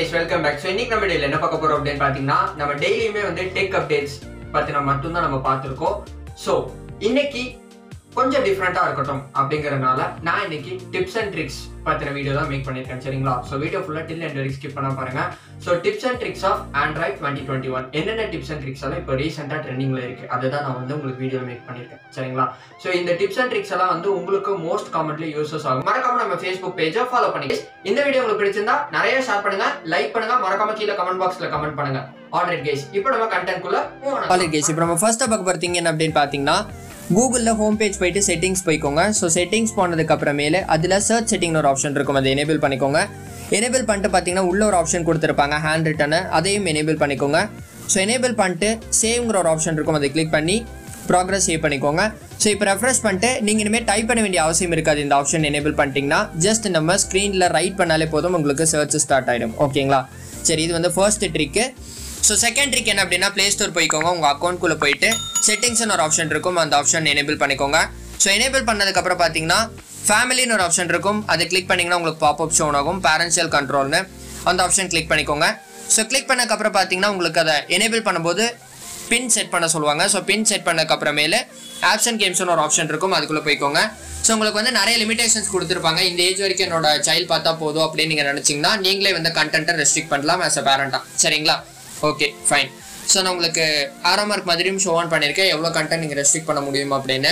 guys welcome back so இன்னைக்கு நம்ம டேல என்ன பார்க்க போறோம் அப்படின்னு பார்த்தீங்கன்னா நம்ம டெய்லியுமே வந்து டெக் அப்டேட்ஸ் பத்தின மட்டும்தான் நம்ம பார்த்துருக்கோம் ஸோ இன்னைக்கு கொஞ்சம் டிஃப்ரெண்ட்டாக இருக்கட்டும் அப்படிங்கறதுனால நான் இன்னைக்கு டிப்ஸ் அண்ட் ட்ரிக்ஸ் பத்தின வீடியோ தான் மேக் பண்ணியிருக்கேன் சரிங்களா ஸோ வீடியோ ஃபுல்லாக டில் அண்ட் வரைக்கும் ஸ்கிப் பண்ண பாருங்க so tips and tricks of Android twenty twenty one என்னென்ன டிப்ஸ் அண்ட் ட்ரிக்ஸ் எல்லாம் இப்போ ரீசெண்டாக ட்ரெண்டிங்ல இருக்கு அதை தான் நான் வந்து உங்களுக்கு வீடியோ மேக் பண்ணியிருக்கேன் சரிங்களா ஸோ இந்த டிப்ஸ் அண்ட் ட்ரிக்ஸ் எல்லாம் வந்து உங்களுக்கு மோஸ்ட் காமன்லி யூசஸ் ஆகும் மறக்காம நம்ம ஃபேஸ்புக் பேஜை ஃபாலோ பண்ணி இந்த வீடியோ உங்களுக்கு பிடிச்சிருந்தா நிறைய ஷேர் பண்ணுங்க லைக் பண்ணுங்க மறக்காம கீழே கமெண்ட் பாக்ஸ்ல கமெண்ட் பண்ணுங்க ஆல்ரெடி கேஸ் இப்போ நம்ம கண்டென்ட் குள்ள காலேஜ் கேஸ் இப்போ நம்ம ஃபர்ஸ்ட்டாக பார்க்க போகிறீங்க என்ன அப்படின்னு பார்த்தீங்கன்னா கூகுளில் ஹோம் பேஜ் போயிட்டு செட்டிங்ஸ் போய்க்கோங்க ஸோ செட்டிங்ஸ் போனதுக்கு அப்புறமேலே அதில் சர்ச் செட்டிங்னு ஒரு ஆப்ஷன் இருக்கும் அதை எனேபிள் பண்ணிக்கோங்க எனேபிள் பண்ணிட்டு பார்த்தீங்கன்னா உள்ள ஒரு ஆப்ஷன் கொடுத்துருப்பாங்க ஹேண்ட் ரிட்டனு அதையும் எனேபிள் பண்ணிக்கோங்க ஸோ எனேபிள் பண்ணிட்டு சேவ்ங்கிற ஒரு ஆப்ஷன் இருக்கும் அதை கிளிக் பண்ணி ப்ராக்ரஸ் சேவ் பண்ணிக்கோங்க ஸோ இப்போ ரெஃப்ரெஷ் பண்ணிட்டு நீங்கள் இனிமேல் டைப் பண்ண வேண்டிய அவசியம் இருக்காது இந்த ஆப்ஷன் எனேபிள் பண்ணிட்டீங்கன்னா ஜஸ்ட் நம்ம ஸ்க்ரீனில் ரைட் பண்ணாலே போதும் உங்களுக்கு சர்ச் ஸ்டார்ட் ஆகிடும் ஓகேங்களா சரி இது வந்து first trick so second trick என்ன அப்படின்னா ப்ளே ஸ்டோர் போய்க்கோங்க உங்கள் அக்கௌண்ட்குள்ளே போயிட்டு செட்டிங்ஸ்னு ஒரு ஆப்ஷன் இருக்கும் அந்த ஆப்ஷன் எனேபிள் பண்ணிக்கோங்க ஸோ எனேபிள் பண்ணதுக்கப்புறம் பார்த்தீங்கன்னா ஃபேமிலின்னு ஒரு ஆப்ஷன் இருக்கும் அதை கிளிக் பண்ணிங்கன்னா உங்களுக்கு பாப்அப் ஷோன் ஆகும் பேரன்ஷியல் கண்ட்ரோல்னு அந்த ஆப்ஷன் கிளிக் பண்ணிக்கோங்க ஸோ கிளிக் பண்ணதுக்கப்புறம் பார்த்தீங்கன்னா உங்களுக்கு அதை எனேபிள் பண்ணும்போது பின் செட் பண்ண சொல்லுவாங்க ஸோ பின் செட் பண்ணதுக்கப்புறமேல ஆப்ஷன் கேம்ஸ்னு ஒரு ஆப்ஷன் இருக்கும் அதுக்குள்ளே போய்க்கோங்க ஸோ உங்களுக்கு வந்து நிறைய லிமிடேஷன்ஸ் கொடுத்துருப்பாங்க இந்த ஏஜ் வரைக்கும் என்னோட சைல்டு பார்த்தா போதும் அப்படின்னு நீங்கள் நினச்சிங்கன்னா நீங்களே வந்து கண்டென்ட்டை ரெஸ்ட்ரிக்ட் பண்ணலாம் ஆஸ் அ பேரண்டாக சரிங்களா ஓகே ஃபைன் ஸோ நான் உங்களுக்கு ஆறாம் மார்க் மாதிரியும் ஷோ ஆன் பண்ணியிருக்கேன் எவ்வளோ கண்டென்ட் நீங்கள் ரெஸ்ட்ரிக்ட் பண்ண முடியும் அப்படின்னு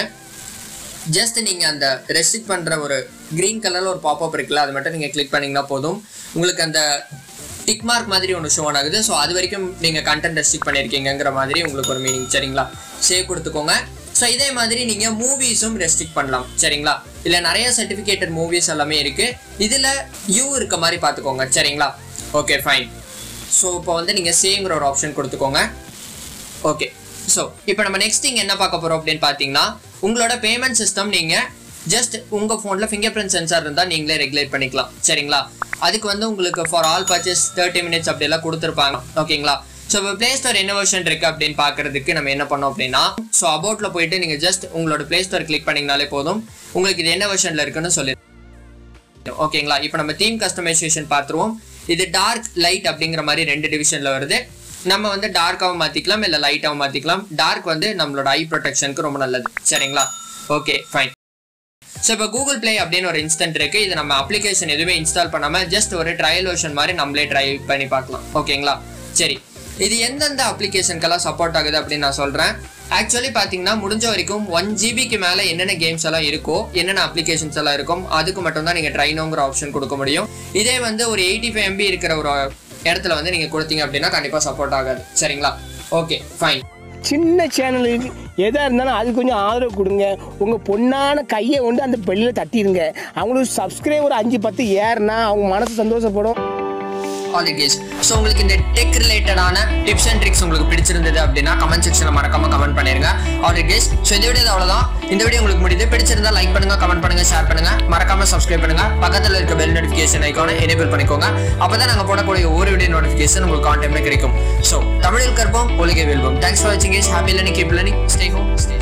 ஜஸ்ட் நீங்கள் அந்த ரெஸ்ட்ரிக்ட் பண்ணுற ஒரு க்ரீன் கலரில் ஒரு பாப்அப் இருக்குல்ல அது மட்டும் நீங்கள் கிளிக் பண்ணிங்கன்னா போதும் உங்களுக்கு அந்த டிக் மார்க் மாதிரி ஒன்று ஷோ ஆகுது ஸோ அது வரைக்கும் நீங்கள் கண்டென்ட் ரெஸ்ட்ரிக்ட் பண்ணியிருக்கீங்கிற மாதிரி உங்களுக்கு ஒரு மீனிங் சரிங்களா சேவ் கொடுத்துக்கோங்க ஸோ இதே மாதிரி நீங்கள் மூவிஸும் ரெஸ்ட்ரிக்ட் பண்ணலாம் சரிங்களா இல்லை நிறைய சர்டிஃபிகேட்டட் மூவிஸ் எல்லாமே இருக்குது இதில் யூ இருக்க மாதிரி பார்த்துக்கோங்க சரிங்களா ஓகே ஃபைன் ஸோ இப்போ வந்து நீங்கள் சேவ்ங்கிற ஒரு ஆப்ஷன் கொடுத்துக்கோங்க ஓகே ஸோ இப்போ நம்ம நெக்ஸ்ட் திங் என்ன பார்க்க போகிறோம் அப்படின்னு பார்த்தீங்கன்னா உங்களோட பேமெண்ட் சிஸ்டம் நீங்கள் ஜஸ்ட் உங்கள் ஃபோனில் ஃபிங்கர் பிரிண்ட் சென்சார் இருந்தால் நீங்களே ரெகுலேட் பண்ணிக்கலாம் சரிங்களா அதுக்கு வந்து உங்களுக்கு for all purchase thirty minutes அப்படியெல்லாம் கொடுத்துருப்பாங்க ஓகேங்களா ஸோ இப்போ ப்ளே ஸ்டோர் என்ன வெர்ஷன் இருக்குது அப்படின்னு பார்க்கறதுக்கு நம்ம என்ன பண்ணோம் அப்படின்னா ஸோ அபவுட்டில் போயிட்டு நீங்கள் ஜஸ்ட் உங்களோட ப்ளே ஸ்டோர் கிளிக் பண்ணிங்கனாலே போதும் உங்களுக்கு இது என்ன வெர்ஷனில் இருக்குன்னு சொல்லி ஓகேங்களா இப்போ நம்ம தீம் கஸ்டமைசேஷன் பார்த்துருவோம் இது டார்க் லைட் அப்படிங்கிற மாதிரி ரெண்டு டிவிஷனில் வருது நம்ம வந்து டார்க்காகவும் மாற்றிக்கலாம் இல்லை லைட்டாகவும் மாற்றிக்கலாம் டார்க் வந்து நம்மளோட ஐ ப்ரொடெக்ஷனுக்கு ரொம்ப நல்லது சரிங்களா ஓகே ஃபைன் ஸோ இப்போ கூகுள் ப்ளே அப்படின்னு ஒரு இன்ஸ்டன்ட் இருக்கு இது நம்ம அப்ளிகேஷன் எதுவுமே இன்ஸ்டால் பண்ணாமல் ஜஸ்ட் ஒரு ட்ரையல் வெர்ஷன் மாதிரி நம்மளே ட்ரை பண்ணி பார்க்கலாம் ஓகேங்களா சரி இது எந்தெந்த அப்ளிகேஷனுக்கெல்லாம் சப்போர்ட் ஆகுது அப்படின்னு நான் சொல்கிறேன் ஆக்சுவலி பார்த்தீங்கன்னா முடிஞ்ச வரைக்கும் ஒன் ஜிபிக்கு மேலே என்னென்ன கேம்ஸ் எல்லாம் இருக்கோ என்னென்ன அப்ளிகேஷன்ஸ் எல்லாம் இருக்கும் அதுக்கு மட்டும் தான் நீங்கள் ட்ரைனோங்கிற ஆப்ஷன் கொடுக்க முடியும் இதே வந்து ஒரு எயிட்டி ஃபைவ் எம்பி இருக்கிற ஒரு இடத்துல வந்து நீங்கள் கொடுத்தீங்க அப்படின்னா கண்டிப்பாக சப்போர்ட் ஆகாது சரிங்களா ஓகே ஃபைன் சின்ன சேனலுக்கு எதாக இருந்தாலும் அது கொஞ்சம் ஆதரவு கொடுங்க உங்கள் பொண்ணான கையை கொண்டு அந்த பெல்லில் தட்டிடுங்க அவங்களுக்கு சப்ஸ்கிரைபர் அஞ்சு பத்து ஏறுனா அவங்க மனசு சந்தோஷப்படும் ஆல் தி கேஸ் ஸோ உங்களுக்கு இந்த டெக் ரிலேட்டடான டிப்ஸ் அண்ட் ட்ரிக்ஸ் உங்களுக்கு பிடிச்சிருந்தது அப்படின்னா கமெண்ட் செக்ஷனில் மறக்காம கமெண்ட் பண்ணிருங்க ஆல் தி கேஸ் ஸோ இந்த வீடியோ அவ்வளோதான் இந்த வீடியோ உங்களுக்கு முடியுது பிடிச்சிருந்தா லைக் பண்ணுங்க கமெண்ட் பண்ணுங்க ஷேர் பண்ணுங்க மறக்காம சப்ஸ்கிரைப் பண்ணுங்க பக்கத்தில் இருக்க பெல் நோட்டிஃபிகேஷன் ஐக்கானை எனேபிள் பண்ணிக்கோங்க அப்பதான் நாங்கள் போடக்கூடிய ஒவ்வொரு வீடியோ நோட்டிஃபிகேஷன் உங்களுக்கு கான்டென்ட்ல கிடைக்கும் ஸோ தமிழில் கற்போம் ஒலிகை வெல்வோம் தேங்க்ஸ் ஃபார் வாட்சிங் is happy learning keep learning stay home stay